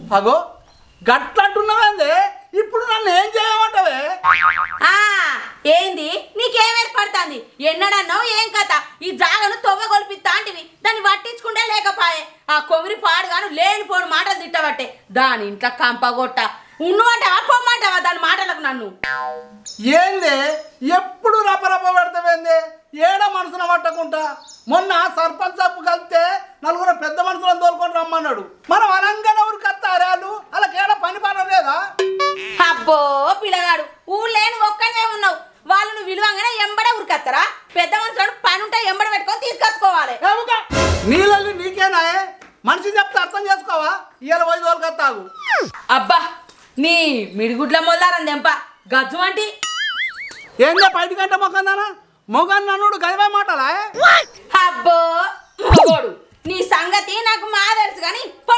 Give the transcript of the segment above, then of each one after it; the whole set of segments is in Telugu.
అగో గట్లంటున్నావేంది ఇప్పుడు నన్ను ఏం చేయమంటావే ఆ ఏంది నీకేం ఏర్పడుతుంది ఎన్నడన్నావు ఏం కథ ఈ జాగను తొవ్వ కొలిపిస్తా అంటివి దాన్ని పట్టించుకుంటే లేకపాయే ఆ కొమిరి పాడుగాను లేనిపోని మాటలు తిట్టబట్టే దాని ఇంట్లో కంపగొట్ట ఉన్నమంటావా పొమ్మంటావా దాని మాటలకు నన్ను ఏంది ఎప్పుడు రపరప పెడతావేంది ఏడ మనసున పట్టకుండా మొన్న సర్పంచ్ సబ్బు కలిస్తే నలుగురు పెద్ద మనుషులను తోలుకొని రమ్మన్నాడు మనం అనంగానే ఊరికి వస్తారు వాళ్ళు వాళ్ళకి ఏడ పని పని లేదా అబ్బో పిల్లగాడు ఊళ్ళేని ఒక్కనే ఉన్నావు వాళ్ళు నువ్వు విలువంగానే ఎంబడే ఉరికత్తరా పెద్ద మనుషులను పని ఉంటే ఎంబడ పెట్టుకొని తీసుకొచ్చుకోవాలి నీళ్ళని నీకేనా మనిషి చెప్తే అర్థం చేసుకోవా ఇవాళ పోయి తోలుకొస్తావు అబ్బా నీ మిడిగుడ్ల మొల్లారం దెంప గజ్జు అంటి ఏందో బయటికంటే మొక్కందానా మొగన్ నన్నుడు గదివే మాటలా అబ్బో మగోడు నీ సంగతి నాకు మా తెలుసు కానీ పో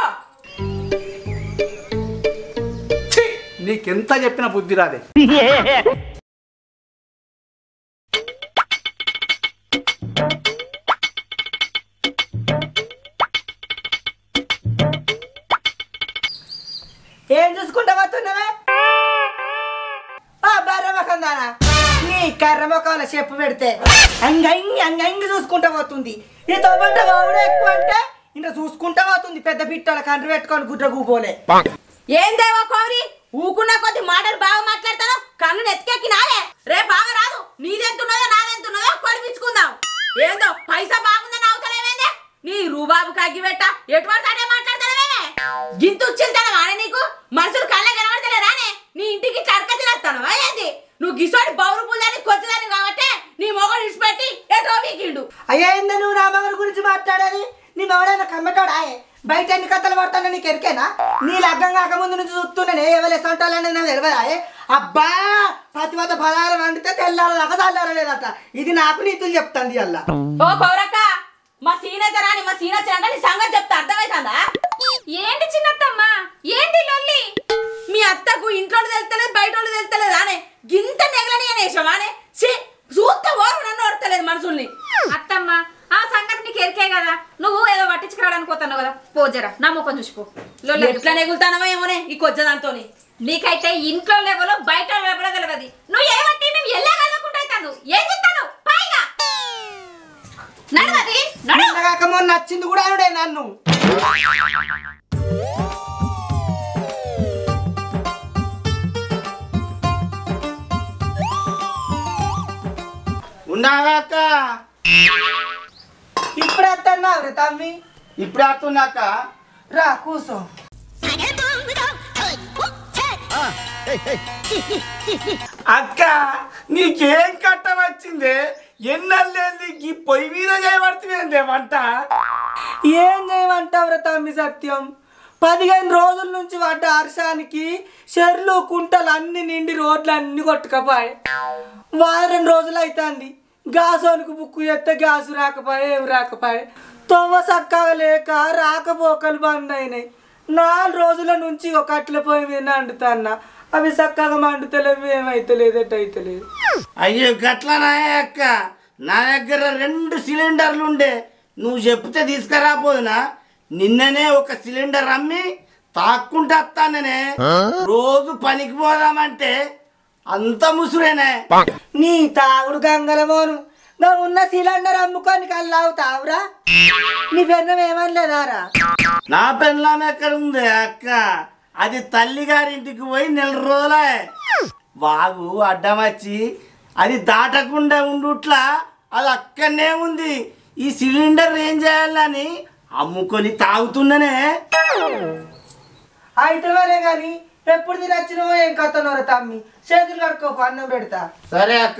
ఛీ, నీకెంత చెప్పిన బుద్ధి రాదే ఏం చూసుకుంటా పోతున్నావే ఆ బర్రె ముఖం దానా నీ కర్ర ముఖంలో చెప్పు పెడితే అంగంగి అంగంగి చూసుకుంటా పోతుంది ఈ తోబంట వాడు ఎక్కువ అంటే ఇంకా చూసుకుంటా పోతుంది పెద్ద పిట్టల కండ్రు పెట్టుకొని గుడ్ర గూపోలే ఏం దేవా కోరి ఊకున్న కొద్ది మాటలు బాగా మాట్లాడతాను కన్ను నెత్తికెక్కి నాలే రే బాగా రాదు నీదెంతున్నదో నాదెంతున్నదో కొలిపించుకుందాం ఏందో పైసా బాగుందని అవుతలేవేందే నీ రూబాబు కగ్గి పెట్ట ఎటువంటి అడే మాట్లాడతావేమే గింత వచ్చింటాను వాడే నీకు మనుషులు కళ్ళ కనబడతలే రానే నీ ఇంటికి చరక తినస్తాను ఏంది నువ్వు గిసోడి బౌరు పుల్లని కొచ్చదాన్ని కాబట్టి నీ మొగడు ఇడిచిపెట్టి ఎటో వీకిండు అయ్యా ఏందా నువ్వు నా మగడి గురించి మాట్లాడేది నీ మగడైనా కమ్మటాడాయే బయట ఎన్ని కథలు పడతానో నీకు ఎరికేనా నీ లగ్గం కాకముందు నుంచి చూస్తున్నానే ఎవరు సొంటాలని నాకు తెలియదాయే అబ్బా ప్రతిమత ఫలారం వండితే తెల్లారదాకా చల్లారలేదట ఇది నాకు నీతులు చెప్తాంది అల్లా ఓ పౌరక్క మా సీనైతే రాని మా సీనొచ్చిన అంటే నీ సంగతి చెప్తా అర్థమవుతుందా ఏంటి చిన్నత్తమ్మ ఏంటి లొల్లి మీ అత్తకు ఇంట్లో తెలుస్తలేదు బయట తెలుస్తలేదు అనే గింత నెగలని అనేసామానే ఛీ చూస్తే ఓరు నన్ను ఓడతలేదు మనుషుల్ని అత్తమ్మ ఆ సంగతి నీకు ఎరికే కదా నువ్వు ఏదో పట్టించుకురావడానికి పోతున్నావు కదా పోజరా నా ముఖం చూసిపో లొల్లి ఎట్లా నెగులుతానవో ఏమోనే ఈ కొచ్చదాంతోని నీకైతే ఇంట్లో లెవెలో బయట లెవెలో తెలియదు నువ్వు ఏమంటే మేము ఎల్లా కలగకుండా అవుతాను ఏం చెప్తాను పైగా నడవది నడు కాకముందు నచ్చింది కూడా అనుడే నన్ను ఉన్నాక ఇప్పుడు వస్తున్నావు తమ్మి ఇప్పుడు వస్తున్నాక రా కూసో అక్క నీకేం కట్టం వచ్చింది ఎన్నెళ్ళేంది ఈ పొయ్యి మీద చేయబడుతుంది వంట ఏం చేయమంటావురా తమ్మి సత్యం పదిహేను రోజుల నుంచి పడ్డ వర్షానికి చెర్లు కుంటలు అన్ని నిండి రోడ్లు అన్ని కొట్టుకపోయాయి వారం రోజులు అవుతుంది గాసోనికి బుక్కు చేస్తే గ్యాసు రాకపోయే ఏం రాకపోయే తొవ్వ చక్కగా లేక రాకపోకలు బంద్ అయినాయి నాలుగు రోజుల నుంచి ఒక అట్ల పొయ్యి మీద వండుతాన్న అవి చక్కగా మండుతలేవు ఏమైతలేదు ఎట్ అయితలేదు అయ్యో గట్లనా అక్క నా దగ్గర రెండు సిలిండర్లు ఉండే నువ్వు చెప్తే తీసుకురాపోదునా నిన్ననే ఒక సిలిండర్ అమ్మి తాక్కుంటా వస్తాననే రోజు పనికి పోదామంటే అంత ముసురేనే నీ తాగుడు గంగలమోను నా ఉన్న సిలిండర్ అమ్ముకొని కళ్ళు తావురా నీ పెన్నం ఏమనలేదారా నా పెళ్ళాం ఎక్కడ ఉంది అక్క అది తల్లి గారింటికి పోయి నెల రోజులే బాగు అడ్డం వచ్చి అది దాటకుండా ఉండుట్లా అది అక్కడనే ఉంది ఈ సిలిండర్ ఏం చేయాలని అమ్ముకొని తాగుతున్ననే అయితే మరే కానీ ఎప్పుడు తినచ్చినవో ఏం కత్తనోరా తమ్మి చేతులు కడుక్కో అన్నం పెడతా సరే అక్క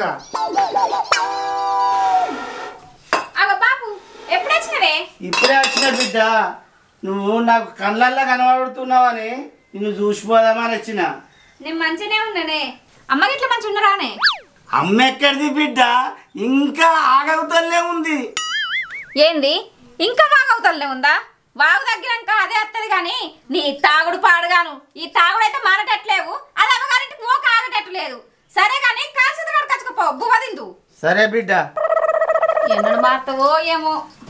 అగ బాపు ఎప్పుడు వచ్చినవే ఇప్పుడే వచ్చిన బిడ్డ నువ్వు నాకు కళ్ళల్లో కనబడుతున్నావని నిన్ను చూసిపోదామని వచ్చిన నేను మంచిగానే ఉన్నానే అమ్మకి ఇట్లా మంచి ఉన్నారానే అమ్మ ఎక్కడిది బిడ్డ ఇంకా ఆగవుతలే ఉంది ఏంది ఇంకా వాగవుతలే ఉందా వాగు తగ్గినాక అదే వస్తుంది కానీ నీ తాగుడు పాడుగాను ఈ తాగుడు అయితే మారటట్లేవు అది అమ్మగారింటికి మోక ఆగటట్టు లేదు సరే కానీ కాల్సిన కచ్చుకుపో బువ్వ తిందు సరే బిడ్డ ఎన్నడు మారుతావో ఏమో